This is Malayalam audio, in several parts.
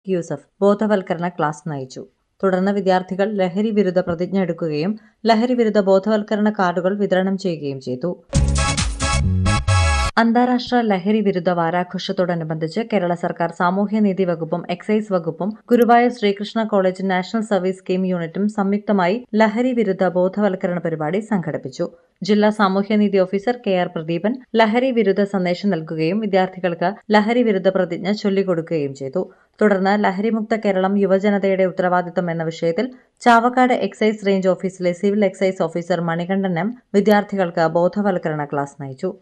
യൂസഫ് ബോധവൽക്കരണ ക്ലാസ് നയിച്ചു തുടർന്ന് വിദ്യാർത്ഥികൾ ലഹരി വിരുദ്ധ പ്രതിജ്ഞ എടുക്കുകയും ലഹരി വിരുദ്ധ ബോധവൽക്കരണ കാർഡുകൾ വിതരണം ചെയ്യുകയും ചെയ്തു അന്താരാഷ്ട്ര ലഹരി വിരുദ്ധ വാരാഘോഷത്തോടനുബന്ധിച്ച് കേരള സർക്കാർ സാമൂഹ്യനീതി വകുപ്പും എക്സൈസ് വകുപ്പും Guruvayur Sreekrishna college national service scheme യൂണിറ്റും സംയുക്തമായി ലഹരി വിരുദ്ധ ബോധവൽക്കരണ പരിപാടി സംഘടിപ്പിച്ചു ജില്ലാ സാമൂഹ്യനീതി ഓഫീസർ കെ ആർ പ്രദീപൻ ലഹരി വിരുദ്ധ സന്ദേശം നൽകുകയും വിദ്യാർത്ഥികൾക്ക് ലഹരി വിരുദ്ധ പ്രതിജ്ഞ ചൊല്ലിക്കൊടുക്കുകയും ചെയ്തു തുടർന്ന് ലഹരിമുക്ത കേരളം യുവജനതയുടെ ഉത്തരവാദിത്തം എന്ന വിഷയത്തിൽ ചാവക്കാട് എക്സൈസ് റേഞ്ച് ഓഫീസിലെ civil excise officer Manikandan M വിദ്യാർത്ഥികൾക്ക് ബോധവൽക്കരണ ക്ലാസ് നയിച്ചു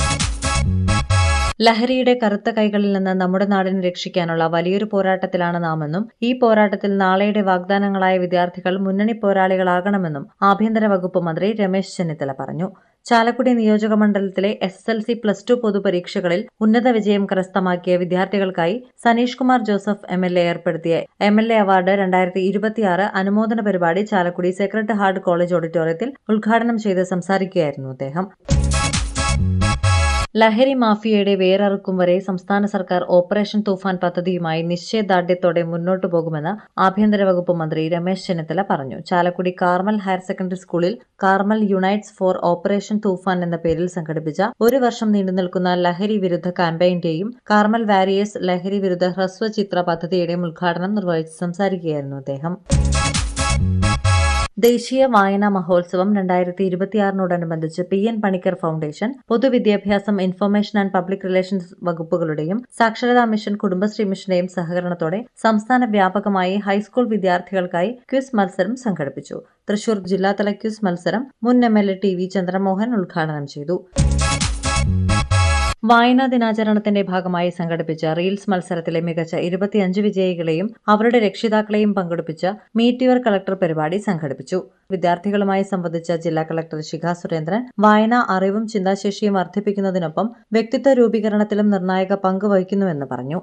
ലഹരിയുടെ കറുത്ത കൈകളിൽ നിന്ന് നമ്മുടെ നാടിനെ രക്ഷിക്കാനുള്ള വലിയൊരു പോരാട്ടത്തിലാണ് നാമെന്നും ഈ പോരാട്ടത്തിൽ നാളെയുടെ വാഗ്ദാനങ്ങളായ വിദ്യാർത്ഥികൾ മുന്നണി പോരാളികളാകണമെന്നും ആഭ്യന്തര വകുപ്പ് മന്ത്രി രമേശ് ചെന്നിത്തല പറഞ്ഞു ചാലക്കുടി നിയോജക മണ്ഡലത്തിലെ S S L C plus two പൊതുപരീക്ഷകളിൽ ഉന്നത വിജയം കരസ്ഥമാക്കിയ വിദ്യാർത്ഥികൾക്കായി Saneesh Kumar Joseph M L A ഏർപ്പെടുത്തിയ എം എൽ എ അവാർഡ് രണ്ടായിരത്തി ഇരുപത്തിയാറ് അനുമോദന പരിപാടി ചാലക്കുടി സെക്രട്ടറി ഹാർഡ് കോളേജ് ഓഡിറ്റോറിയത്തിൽ ഉദ്ഘാടനം ചെയ്ത് സംസാരിക്കുകയായിരുന്നു അദ്ദേഹം ലഹരി മാഫിയയുടെ വേരറുക്കും വരെ സംസ്ഥാന സർക്കാർ ഓപ്പറേഷൻ തൂഫാൻ പദ്ധതിയുമായി നിശ്ചയദാർഢ്യത്തോടെ മുന്നോട്ടു പോകുമെന്ന് ആഭ്യന്തര വകുപ്പ് മന്ത്രി രമേശ് ചെന്നിത്തല പറഞ്ഞു ചാലക്കുടി കാർമൽ ഹയർ സെക്കൻഡറി സ്കൂളിൽ Carmel unites for operation Toofan എന്ന പേരിൽ സംഘടിപ്പിച്ച ഒരു വർഷം നീണ്ടുനിൽക്കുന്ന ലഹരി വിരുദ്ധ ക്യാമ്പയിന്റെയും കാർമൽ വാരിയേഴ്സ് ലഹരി വിരുദ്ധ ഹ്രസ്വചിത്ര പദ്ധതിയുടെയും ഉദ്ഘാടനം നിർവഹിച്ച് സംസാരിക്കുകയായിരുന്നു അദ്ദേഹം ദേശീയ വായനാ മഹോത്സവം രണ്ടായിരത്തി ഇരുപത്തിയാറിനോടനുബന്ധിച്ച് പി എൻ പണിക്കർ ഫൗണ്ടേഷൻ പൊതുവിദ്യാഭ്യാസം ഇൻഫർമേഷൻ ആൻഡ് പബ്ലിക് റിലേഷൻസ് വകുപ്പുകളുടെയും സാക്ഷരതാ മിഷൻ കുടുംബശ്രീ മിഷന്റെയും സഹകരണത്തോടെ സംസ്ഥാന വ്യാപകമായി ഹൈസ്കൂൾ വിദ്യാർത്ഥികൾക്കായി ക്വിസ് മത്സരം സംഘടിപ്പിച്ചു തൃശൂർ ജില്ലാതല ക്വിസ് മത്സരം മുൻ M L A T V Chandramohan ഉദ്ഘാടനം ചെയ്തു വായനാ ദിനാചരണത്തിന്റെ ഭാഗമായി സംഘടിപ്പിച്ച റീൽസ് മത്സരത്തിലെ മികച്ച ഇരുപത്തിയഞ്ച് വിജയികളെയും അവരുടെ രക്ഷിതാക്കളെയും പങ്കെടുപ്പിച്ച മീറ്റ് യുവർ കളക്ടർ പരിപാടി സംഘടിപ്പിച്ചു വിദ്യാർത്ഥികളുമായി സംവദിച്ച ജില്ലാ കളക്ടർ ശിഖ സുരേന്ദ്രൻ വായന അറിവും ചിന്താശേഷിയും വർദ്ധിപ്പിക്കുന്നതിനൊപ്പം വ്യക്തിത്വ രൂപീകരണത്തിലും നിർണായക പങ്ക് വഹിക്കുന്നുവെന്ന് പറഞ്ഞു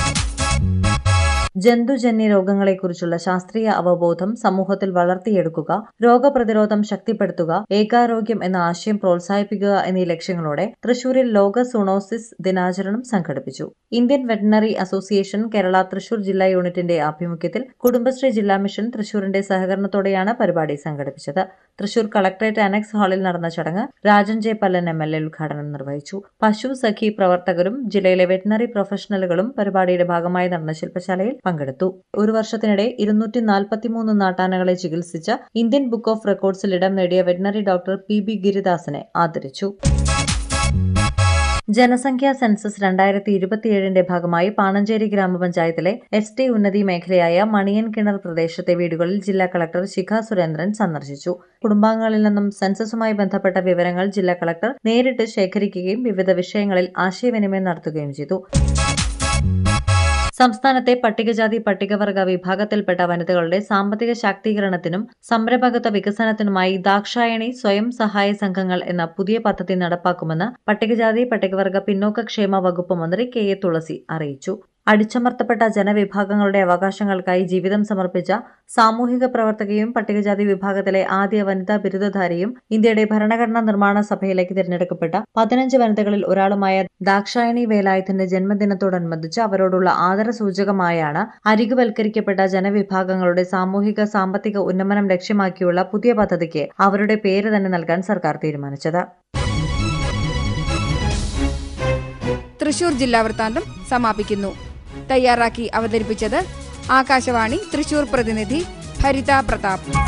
ജന്തുജന്യ രോഗങ്ങളെക്കുറിച്ചുള്ള ശാസ്ത്രീയ അവബോധം സമൂഹത്തിൽ വളർത്തിയെടുക്കുക രോഗപ്രതിരോധം ശക്തിപ്പെടുത്തുക ഏകാരോഗ്യം എന്ന ആശയം പ്രോത്സാഹിപ്പിക്കുക എന്നീ ലക്ഷ്യങ്ങളോടെ തൃശൂരിൽ ലോക സൂണോസിസ് ദിനാചരണം സംഘടിപ്പിച്ചു Indian veterinary association Kerala Thrissur ജില്ലാ യൂണിറ്റിന്റെ ആഭിമുഖ്യത്തിൽ കുടുംബശ്രീ ജില്ലാ മിഷൻ തൃശൂരിന്റെ സഹകരണത്തോടെയാണ് പരിപാടി സംഘടിപ്പിച്ചത് തൃശൂർ കളക്ടറേറ്റ് അനക്സ് ഹാളിൽ നടന്ന ചടങ്ങ് Rajan J Pallan M L A ഉദ്ഘാടനം നിർവഹിച്ചു പശു സഖി പ്രവർത്തകരും ജില്ലയിലെ വെറ്റിനറി പ്രൊഫഷണലുകളും പരിപാടിയുടെ ഭാഗമായി നടന്ന ശില്പശാലയിൽ പങ്കെടുത്തു ഒരു വർഷത്തിനിടെ ഇരുന്നൂറ്റി നാൽപ്പത്തിമൂന്ന് നാട്ടാനകളെ ചികിത്സിച്ച ഇന്ത്യൻ ബുക്ക് ഓഫ് റെക്കോർഡ്സിൽ ഇടം നേടിയ വെറ്റിനറി ഡോക്ടർ പി ബി ഗിരിദാസിനെ ആദരിച്ചു ജനസംഖ്യാ സെൻസസ് രണ്ടായിരത്തി ഇരുപത്തിയേഴിന്റെ ഭാഗമായി പാണഞ്ചേരി ഗ്രാമപഞ്ചായത്തിലെ എസ് ടി ഉന്നതി മേഖലയായ മണിയൻ കിണർ പ്രദേശത്തെ വീടുകളിൽ ജില്ലാ കളക്ടർ ശിഖ സുരേന്ദ്രൻ സന്ദർശിച്ചു കുടുംബാംഗങ്ങളിൽ നിന്നും സെൻസസുമായി ബന്ധപ്പെട്ട വിവരങ്ങൾ ജില്ലാ കളക്ടർ നേരിട്ട് ശേഖരിക്കുകയും വിവിധ വിഷയങ്ങളിൽ ആശയവിനിമയം നടത്തുകയും ചെയ്തു സംസ്ഥാനത്തെ പട്ടികജാതി പട്ടികവർഗ വിഭാഗത്തിൽപ്പെട്ട വനിതകളുടെ സാമ്പത്തിക ശാക്തീകരണത്തിനും സംരംഭകത്വ വികസനത്തിനുമായി ദാക്ഷായണി സ്വയം സഹായ സംഘങ്ങൾ എന്ന പുതിയ പദ്ധതി നടപ്പാക്കുമെന്ന് പട്ടികജാതി പട്ടികവർഗ പിന്നോക്കക്ഷേമ വകുപ്പ് മന്ത്രി കെ എ തുളസി അറിയിച്ചു അടിച്ചമർത്തപ്പെട്ട ജനവിഭാഗങ്ങളുടെ അവകാശങ്ങൾക്കായി ജീവിതം സമർപ്പിച്ച സാമൂഹിക പ്രവർത്തകയും പട്ടികജാതി വിഭാഗത്തിലെ ആദ്യ വനിതാ ബിരുദധാരിയും ഇന്ത്യയുടെ ഭരണഘടനാ നിർമ്മാണ സഭയിലേക്ക് തിരഞ്ഞെടുക്കപ്പെട്ട പതിനഞ്ച് വനിതകളിൽ ഒരാളുമായ ദാക്ഷായണി വേലായുധന്റെ ജന്മദിനത്തോടനുബന്ധിച്ച് അവരോടുള്ള ആദരസൂചകമായാണ് അരികുവൽക്കരിക്കപ്പെട്ട ജനവിഭാഗങ്ങളുടെ സാമൂഹിക സാമ്പത്തിക ഉന്നമനം ലക്ഷ്യമാക്കിയുള്ള പുതിയ പദ്ധതിക്ക് അവരുടെ പേര് തന്നെ നൽകാൻ സർക്കാർ തീരുമാനിച്ചത് തൃശൂർ ജില്ലാ വൃത്താന്തം സമാപിക്കുന്നു തയ്യാറാക്കി അവതരിപ്പിച്ചത് ആകാശവാണി തൃശൂർ പ്രതിനിധി ഭരിത പ്രതാപ്